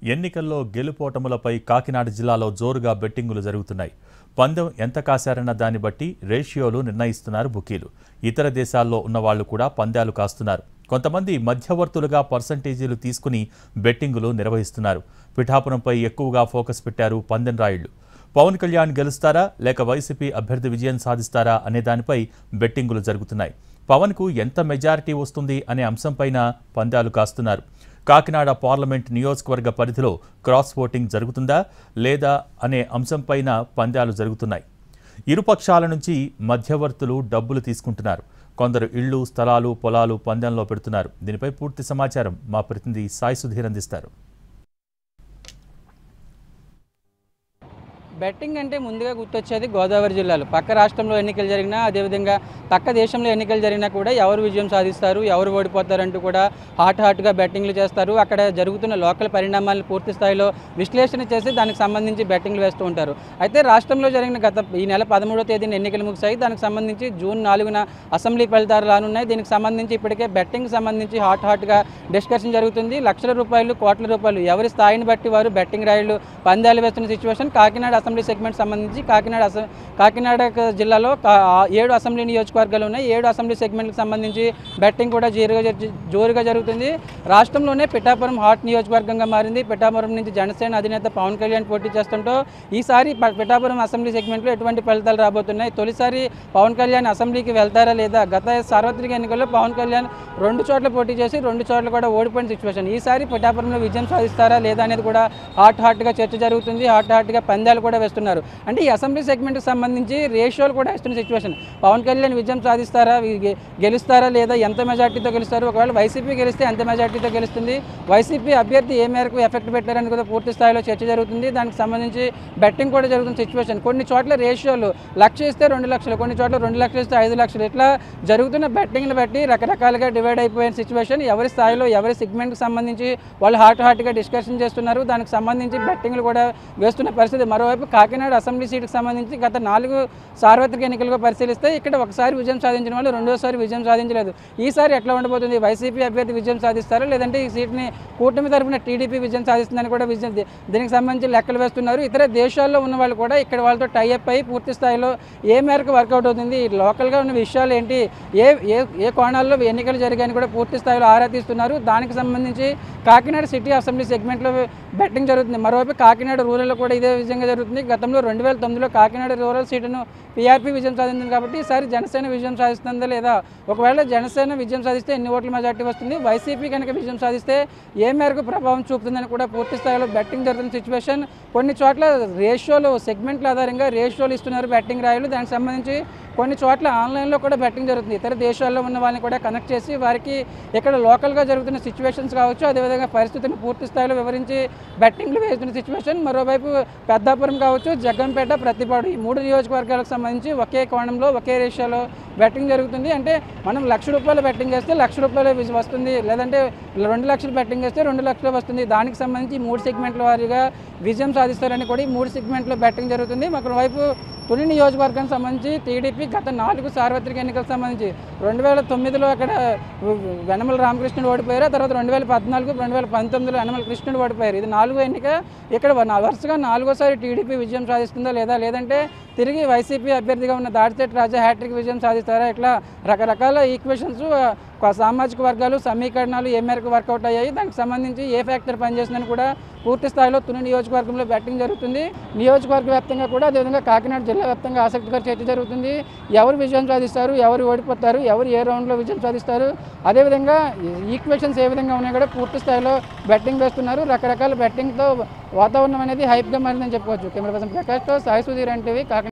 ఎన్నికల్లో గెలుపోటములపై కాకినాడ జిల్లాలో జోరుగా బెట్టింగులు జరుగుతున్నాయి పందెం ఎంత కాశారన్న దాన్ని బట్టి రేషియోలు నిర్ణయిస్తున్నారు బుకీలు ఇతర దేశాల్లో ఉన్న వాళ్ళు కూడా పందాలు కాస్తున్నారు కొంతమంది మధ్యవర్తులుగా పర్సంటేజీలు తీసుకుని బెట్టింగులు నిర్వహిస్తున్నారు పిఠాపురంపై ఎక్కువగా ఫోకస్ పెట్టారు పందెం రాయుళ్లు పవన్ కళ్యాణ్ గెలుస్తారా లేక వైసీపీ అభ్యర్థి విజయం సాధిస్తారా అనే దానిపై బెట్టింగులు జరుగుతున్నాయి పవన్కు ఎంత మెజారిటీ వస్తుంది అనే అంశంపైన పందాలు కాస్తున్నారు కాకినాడ పార్లమెంట్ నియోజకవర్గ పరిధిలో క్రాస్ ఓటింగ్ జరుగుతుందా లేదా అనే అంశంపైన పందాలు జరుగుతున్నాయి ఇరుపక్షాల నుంచి మధ్యవర్తులు డబ్బులు తీసుకుంటున్నారు కొందరు ఇళ్ళు స్థలాలు పొలాలు పందెంలో పెడుతున్నారు దీనిపై పూర్తి సమాచారం మా ప్రతినిధి సాయి సుధీర్ అందిస్తారు బెట్టింగ్ అంటే ముందుగా గుర్తొచ్చేది గోదావరి జిల్లాలో పక్క రాష్ట్రంలో ఎన్నికలు జరిగినా అదేవిధంగా పక్క దేశంలో ఎన్నికలు జరిగినా కూడా ఎవరు విజయం సాధిస్తారు ఎవరు ఓడిపోతారంటూ కూడా హాట్ హాట్గా బెట్టింగ్లు చేస్తారు అక్కడ జరుగుతున్న లోకల్ పరిణామాలను పూర్తి స్థాయిలో విశ్లేషణ చేసి దానికి సంబంధించి బెట్టింగ్లు వేస్తూ ఉంటారు అయితే రాష్ట్రంలో జరిగిన గత ఈ నెల పదమూడో తేదీన ఎన్నికలు ముగిశాయి దానికి సంబంధించి జూన్ నాలుగున అసెంబ్లీ ఫలితాలు రానున్నాయి దీనికి సంబంధించి ఇప్పటికే బెట్టింగ్ సంబంధించి హాట్ హాట్గా డిస్కషన్ జరుగుతుంది లక్షల రూపాయలు కోట్ల రూపాయలు ఎవరి స్థాయిని బట్టి వారు బెట్టింగ్ రాయిలు పందాలు వేస్తున్న సిచ్యువేషన్ కాకినాడ అసెంబ్లీ సెగ్మెంట్ సంబంధించి కాకినాడ అసె కాకినాడ క- జిల్లాలో కా- ఆ ఏడు అసెంబ్లీ నియోజకవర్గాలు ఉన్నాయి ఏడు అసెంబ్లీ సెగ్మెంట్కి సంబంధించి బెట్టింగ్ కూడా జోరుగా జరు- జోరుగా జరుగుతుంది రాష్ట్రంలోనే పిఠాపురం హాట్ నియోజకవర్గంగా మారింది పిఠాపురం నుంచి జనసేన అధినేత పవన్ కళ్యాణ్ పోటీ చేస్తుంటూ ఈసారి ప- పిఠాపురం అసెంబ్లీ సెగ్మెంట్లో ఎటువంటి ఫలితాలు రాబోతున్నాయి తొలిసారి పవన్ కళ్యాణ్ అసెంబ్లీకి వెళ్తారా లేదా గత సార్వత్రిక ఎన్నికల్లో పవన్ కళ్యాణ్ రెండు చోట్ల పోటీ చేసి రెండు చోట్ల కూడా ఓడిపోయిన సిచ్యువేషన్ ఈసారి పిఠాపురంలో విజయం సాధిస్తారా లేదా అనేది కూడా హాట్ హాట్గా చర్చ జరుగుతుంది హాట్ హాట్గా పందాలు కూడా వేస్తున్నారు అంటే ఈ అసెంబ్లీ సెగ్మెంట్కి సంబంధించి రేషియోలు కూడా ఇస్తున్న సిచ్యువేషన్ పవన్ కళ్యాణ్ విజయం సాధిస్తారా వి- గె- గెలుస్తారా లేదా ఎంత మెజార్టీతో గెలుస్తారు ఒకవేళ వైసీపీ గెలిస్తే ఎంత మెజార్టీతో గెలుస్తుంది వైసీపీ అభ్యర్థి ఏ మేరకు ఎఫెక్ట్ పెట్టారని కూడా పూర్తి స్థాయిలో చర్చ జరుగుతుంది దానికి సంబంధించి బెట్టింగ్ కూడా జరుగుతున్న సిచ్యువేషన్ కొన్ని చోట్ల రేషియోలు లక్ష ఇస్తే రెండు లక్షలు కొన్ని చోట్ల రెండు లక్షలు ఇస్తే ఐదు లక్షలు ఇట్లా జరుగుతున్న బెట్టింగ్ని బట్టి రకరకాలుగా డివైడ్ అయిపోయిన సిచ్యువేషన్ ఎవరి స్థాయిలో ఎవరి సెగ్మెంట్కి సంబంధించి వాళ్ళు హాట్ హాట్గా డిస్కషన్ చేస్తున్నారు దానికి సంబంధించి బెట్టింగ్లు కూడా వేస్తున్న పరిస్థితి మరోవైపు కాకినాడ అసెంబ్లీ సీటుకి సంబంధించి గత నాలుగు సార్వత్రిక ఎన్నికలుగా పరిశీలిస్తే ఇక్కడ ఒకసారి విజయం సాధించిన వాళ్ళు రెండోసారి విజయం సాధించలేదు ఈసారి ఎట్లా ఉండబోతుంది వైసీపీ అభ్యర్థి విజయం సాధిస్తారా లేదంటే ఈ సీట్ని కూటమి తరఫున టీడీపీ విజయం సాధిస్తుందని కూడా విజయం దీ- దీనికి సంబంధించి లెక్కలు వేస్తున్నారు ఇతర దేశాల్లో ఉన్న వాళ్ళు కూడా ఇక్కడ వాళ్ళతో టైఅప్ అయ్యి పూర్తి స్థాయిలో ఏ మేరకు వర్కౌట్ అవుతుంది ఈ లోకల్గా ఉన్న విషయాలు ఏంటి ఏ ఏ ఏ కోణాల్లో ఎన్నికలు జరిగాయని కూడా పూర్తి స్థాయిలో ఆరా తీస్తున్నారు దానికి సంబంధించి కాకినాడ సిటీ అసెంబ్లీ సెగ్మెంట్లో బెట్టింగ్ జరుగుతుంది మరోవైపు కాకినాడ రూరల్లో కూడా ఇదే విధంగా జరుగుతుంది గతంలో రెండు వేల తొమ్మిదిలో కాకినాడ రూరల్ సీటును పీఆర్పీ విజయం సాధించింది కాబట్టి ఈసారి జనసేన విజయం సాధిస్తుందా లేదా ఒకవేళ జనసేన విజయం సాధిస్తే ఎన్ని ఓట్ల మెజార్టీ వస్తుంది వైసీపీ కనుక విజయం సాధిస్తే ఏ మేరకు ప్రభావం చూపుతుందని కూడా పూర్తి స్థాయిలో బెట్టింగ్ జరుగుతున్న సిచ్యువేషన్ కొన్ని చోట్ల రేషియోలు సెగ్మెంట్ల ఆధారంగా రేషియోలు ఇస్తున్నారు బెట్టింగ్ రాయలు దానికి సంబంధించి కొన్ని చోట్ల ఆన్లైన్లో కూడా బెట్టింగ్ జరుగుతుంది ఇతర దేశాల్లో ఉన్న వాళ్ళని కూడా కనెక్ట్ చేసి వారికి ఇక్కడ లోకల్గా జరుగుతున్న సిచ్యువేషన్స్ కావచ్చు అదేవిధంగా పరిస్థితిని పూర్తి స్థాయిలో వివరించి బెట్టింగ్లు వేస్తున్న సిచ్యువేషన్ మరోవైపు పెద్దాపురం కావచ్చు జగ్గంపేట ప్రతిపాడు ఈ మూడు నియోజకవర్గాలకు సంబంధించి ఒకే కోణంలో ఒకే రేషియోలో బెట్టింగ్ జరుగుతుంది అంటే మనం లక్ష రూపాయలు బెట్టింగ్ చేస్తే లక్ష రూపాయలు విజ- వస్తుంది లేదంటే రెండు లక్షలు బెట్టింగ్ చేస్తే రెండు లక్షలు వస్తుంది దానికి సంబంధించి ఈ మూడు సెగ్మెంట్ల వారీగా విజయం సాధిస్తారని కూడా ఈ మూడు సెగ్మెంట్లో బెట్టింగ్ జరుగుతుంది మరోవైపు తొలి నియోజకవర్గానికి సంబంధించి టీడీపీ గత నాలుగు సార్వత్రిక ఎన్నికలకు సంబంధించి రెండు వేల తొమ్మిదిలో అక్కడ వెనమల రామకృష్ణుడు ఓడిపోయారు ఆ తర్వాత రెండు వేల పద్నాలుగు రెండు వేల పంతొమ్మిదిలో వెనమల కృష్ణుడు ఓడిపోయారు ఇది నాలుగో ఎన్నిక ఇక్కడ వ- వరుసగా నాలుగోసారి టీడీపీ విజయం సాధిస్తుందా లేదా లేదంటే తిరిగి వైసీపీ అభ్యర్థిగా ఉన్న దాడిశెట్టి రాజా హ్యాట్రిక్ విజయం సాధిస్తారా ఇట్లా రకరకాల ఈక్వేషన్స్ సామాజిక వర్గాలు సమీకరణాలు ఏ మేరకు వర్కౌట్ అయ్యాయి దానికి సంబంధించి ఏ ఫ్యాక్టర్ పనిచేస్తుందని కూడా పూర్తి స్థాయిలో తుని నియోజకవర్గంలో బ్యాటింగ్ జరుగుతుంది నియోజకవర్గ వ్యాప్తంగా కూడా అదేవిధంగా కాకినాడ జిల్లా వ్యాప్తంగా ఆసక్తికర చర్చ జరుగుతుంది ఎవరు విజయం సాధిస్తారు ఎవరు ఓడిపోతారు ఎవరు ఏ రౌండ్లో విజయం సాధిస్తారు అదేవిధంగా ఈక్వేషన్స్ ఏ విధంగా ఉన్నాయి కూడా పూర్తి స్థాయిలో బెట్టింగ్ వేస్తున్నారు రకరకాల బెట్టింగ్తో వాతావరణం అనేది హైప్గా మారిందని చెప్పుకోవచ్చు కెమెరా పర్సన్ ప్రకాష్తో సాయి సుధీర్ అంటే కాకినాడ